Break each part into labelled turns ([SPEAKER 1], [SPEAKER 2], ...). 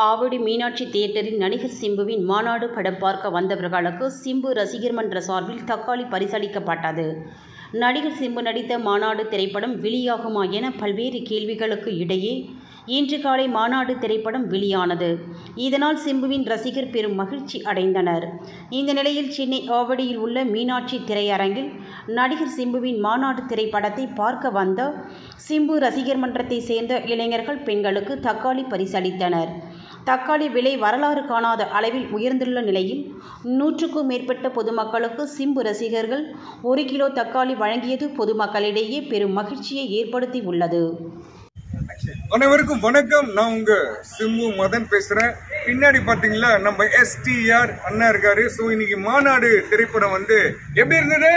[SPEAKER 1] ஆவடி மீனாட்சி தியேட்டரில் நடிகர் சிம்புவின் மாநாடு படம் பார்க்க வந்தவர்களுக்கு சிம்பு ரசிகர் மன்ற சார்பில் தக்காளி பரிசளிக்கப்பட்டது நடிகர் சிம்பு நடித்த மாநாடு திரைப்படம் வெளியாகுமா என பல்வேறு கேள்விகளுக்கு இடையே இன்று காலை மாநாடு திரைப்படம் வெளியானது இதனால் சிம்புவின் ரசிகர் பெரும் மகிழ்ச்சி அடைந்தனர் இந்த நிலையில் சென்னை ஆவடியில் உள்ள மீனாட்சி திரையரங்கில் நடிகர் சிம்புவின் மாநாடு திரைப்படத்தை பார்க்க வந்த சிம்பு ரசிகர் மன்றத்தை சேர்ந்த இளைஞர்கள் பெண்களுக்கு தக்காளி பரிசளித்தனர் தக்காளி விலை வரலாறு காணாத அளவில் உயர்ந்துள்ள நிலையில் நூற்றுக்கும் மேற்பட்ட பொதுமக்களுக்கு சிம்பு ரசிகர்கள் ஒரு கிலோ தக்காளி வழங்கியது பொதுமக்களிடையே பெரும் மகிழ்ச்சியை ஏற்படுத்தி உள்ளது
[SPEAKER 2] அனைவருக்கும் வணக்கம் நான் உங்க சிம்பு மதன் பேசுறேன் பின்னாடி பாத்தீங்களா நம்ம எஸ்டிஆர் அண்ணா இருக்காரு சோ இன்னைக்கு மாநாடு திரைப்படம் வந்து எப்படி இருந்தது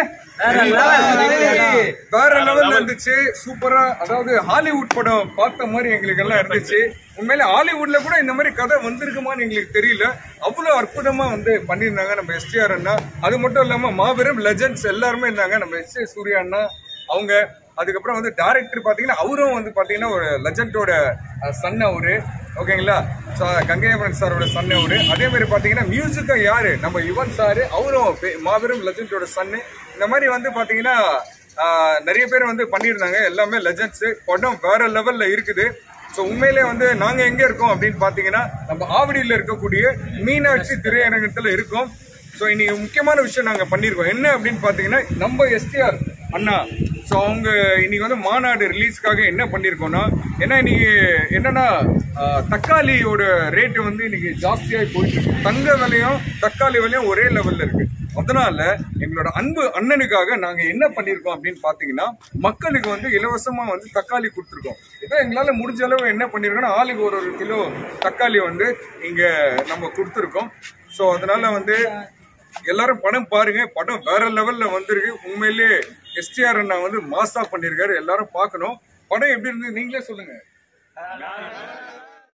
[SPEAKER 2] வேற லெவல்ல இருந்துச்சு சூப்பரா அதாவது ஹாலிவுட் படம் பார்த்த மாதிரி எங்களுக்கு எல்லாம் இருந்துச்சு உண்மையில ஹாலிவுட்ல கூட இந்த மாதிரி கதை வந்திருக்குமான்னு எங்களுக்கு தெரியல அவ்வளவு அற்புதமா வந்து பண்ணியிருந்தாங்க நம்ம எஸ்டிஆர் அண்ணா அது மட்டும் இல்லாம மாபெரும் லெஜண்ட்ஸ் எல்லாருமே இருந்தாங்க நம்ம எஸ் ஏ சூர்யா அண்ணா அவங்க அதுக்கப்புறம் வந்து டேரக்டர் பாத்தீங்கன்னா அவரும் வந்து பாத்தீங்கன்னா ஒரு லெஜண்டோட சன் அவரு ஓகேங்களா ஸோ கங்கையமரன் சாரோட சன் அவரு அதே மாதிரி பாத்தீங்கன்னா மியூசிக்கும் யாரு நம்ம யுவன் சாரு அவரும் பெ- மாபெரும் லெஜண்டோட சன்னு இந்த மாதிரி வந்து பாத்தீங்கன்னா ஆஹ், நிறைய பேர் வந்து பண்ணியிருந்தாங்க எல்லாமே லெஜண்ட்ஸ் படம் வேற லெவல்ல இருக்குது ஸோ உண்மையிலே வந்து நாங்க எங்க இருக்கோம் அப்படின்னு பாத்தீங்கன்னா நம்ம ஆவடியில இருக்கக்கூடிய மீனாட்சி திரையரங்கத்துல இருக்கோம் ஸோ இன்னைக்கு முக்கியமான விஷயம் நாங்க பண்ணியிருக்கோம் என்ன அப்படின்னு பாத்தீங்கன்னா நம்ம எஸ்டிஆர் அண்ணா ஸோ அவங்க இன்னைக்கு வந்து மாநாடு ரிலீஸ்க்காக என்ன பண்ணியிருக்கோம்னா ஏன்னா இன்னைக்கு என்னன்னா ஆஹ், தக்காளியோட ரேட்டு வந்து இன்னைக்கு ஜாஸ்தியாகி போயிட்டு இருக்கு தங்க விலையும் தக்காளி விலையும் ஒரே லெவல்ல இருக்கு அதனால எங்களோட அன்பு அண்ணனுக்காக நாங்க என்ன பண்ணிருக்கோம் அப்படின்னு பாத்தீங்கன்னா மக்களுக்கு வந்து இலவசமா வந்து தக்காளி கொடுத்துருக்கோம் இதை எங்களால முடிஞ்ச அளவு என்ன பண்ணிருக்கோம்னா ஆளுக்கு ஒரு ஒரு கிலோ தக்காளி வந்து இங்க நம்ம கொடுத்துருக்கோம் ஸோ அதனால வந்து எல்லாரும் படம் பாருங்க படம் வேற லெவல்ல வந்திருக்கு உண்மையிலே எஸ்டிஆர் அண்ணா வந்து மாசா பண்ணிருக்காரு எல்லாரும் பார்க்கணும் படம் எப்படி இருந்தது நீங்களே சொல்லுங்க